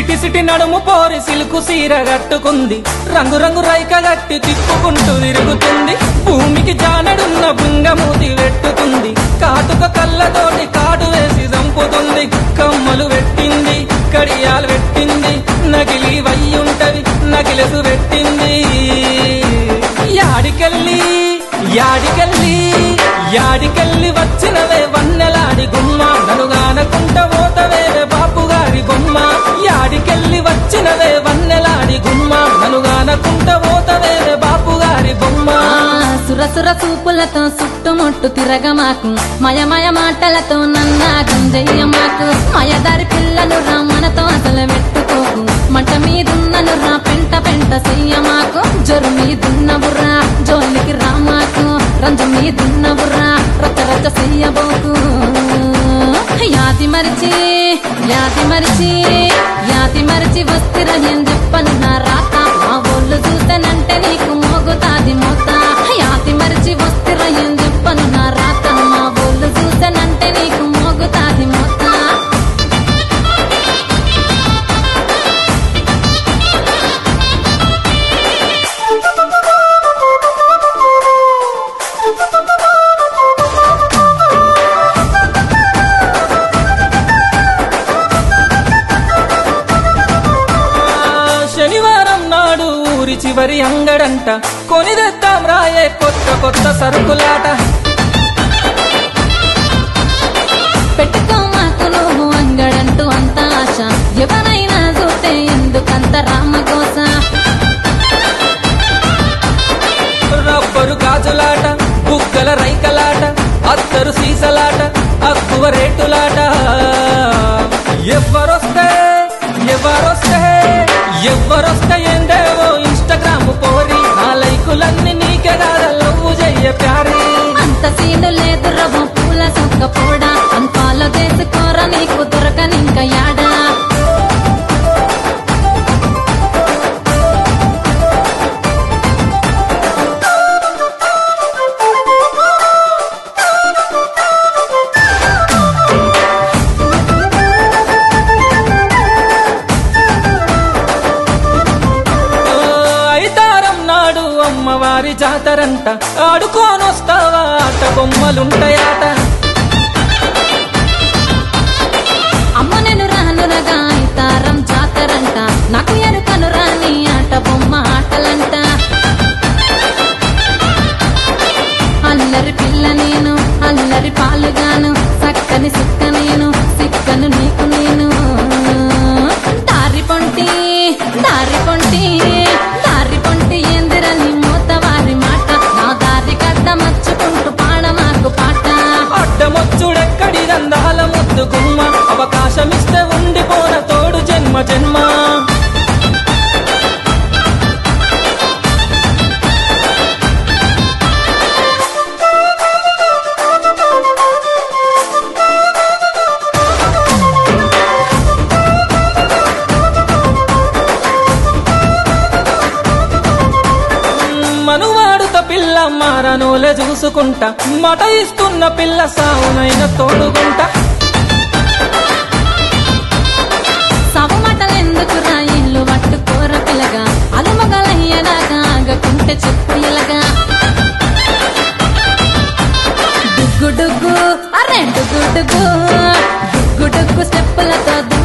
city city నడుము పోరి silk సీర కట్టుకుంది రంగు రంగు రైక గట్టి తిప్పుకుంటూ తిరుగుతుంది భూమికి జానడున్న బృంగమూతి పెట్టుకుంది కాటుక కళ్ళతోటి కాటు వేసి చంపుతుంది కమ్మలు పెట్టింది కడియాలు పెట్టింది నకిలి వయ్యుంటది నకిలెసు పెట్టింది యాడికెళ్ళి యాడికెళ్ళి యాడికెళ్ళి వచ్చినవే వన్నెలాడి గుమ్మ ననుగానకుంట పోతవేవే బాపు గారి బొమ్మ యాడికెళ్ళి వచ్చినవే వన్నెలాడి గుమ్మ ననుగానకుంట పోతవేవే బాపు గారి బొమ్మ ఆ, సుర సుర చూపులతో చుట్టుముట్టు తిరగమాకు మయమయ మాటలతో నన్నాగం చెయ్యమాకు మయదారి పిల్లలు రా మనతో అసలు పెట్టుకోకు మంట మీదున్నను రా పెంట పెంట చెయ్యమాకు జొరు మీదున్న బుర్రా జోలికి రామాకు రంజు మీదున్న బుర్రా రచ్చ రచ్చ చెయ్యబోకు యాది మరిచి యాది మరిచి యాది మరిచి వస్తిర ఏం చెప్పను నా రాత మా ఒళ్ళు చూసానంటే నీకు మోగుతాది మోత యాది మరిచి వస్తిర ఏం చెప్పను నా రాత మా ఒళ్ళు చూసానంటే నీకు మోగుతాది మోత శనివారం నాడు ఊరి చివరి అంగడంట కొనిదెత్తాం రాయే కొత్త కొత్త సరుకులాట పెట్టుకో మాకు నువ్వు అంగడంటూ అంత ఆశ ఎవరైనా చూస్తే ఎందుకంత రామకోస రబ్బరు గాజులాట బుగ్గల రైకలాట అత్తరు సీసలాట అక్కువ రేటులాట ఎవరొస్తే ఎవరొస్తే ఎవరొస్తే ఏందేవో ఇన్స్టాగ్రామ్ పోరి నా లైకులన్నీ నీకే కాదా లవ్వు చెయ్య ప్యారీ అంత సీను లేదు రవ్వ పూల సొక్క పోడా అంతాలో చేసుకోరా నీకు దొరకనింక యాడా ఐతారం నాడు అమ్మవారి జాతరంట ఆడుకోనొస్తావా ఆట బొమ్మలుంటాయాట అమ్మ నేను రాను రగా తారం జాతరంట నాకు ఎరుకను రాని ఆట బొమ్మ ఆటలంట అల్లరి పిల్ల నేను అల్లరి పాలుగాను చక్కని సుక్క నేను సిక్కను నీకు నేను దారి పొంటి దారి పొంటి దారి పొంటి ఎందిరని మూతవారి మాట నా దారి కట్ట మచ్చుకుంటూ పాడ మాకు పాట అడ్డమొచ్చుడెక్కడి రందాల ముద్దు గుమ్మ అవకాశమిస్తే ఉండిపోన తోడు జన్మ జన్మ మనువాడుత పిల్ల మారనోలే చూసుకుంటా మట ఇస్తున్న పిల్ల సావునైన తోడుగుంటా సవమటలెందుకు రా ఇల్లు పట్టుకోర పిల్లగా అలుమగలయ్యడాగా ఆగకుంటే చెప్పు ఇలగా డుగ్గు డుగ్గు అరే డుగ్గు డుగ్గు డుగ్గు డుగ్గు స్టెప్పులతో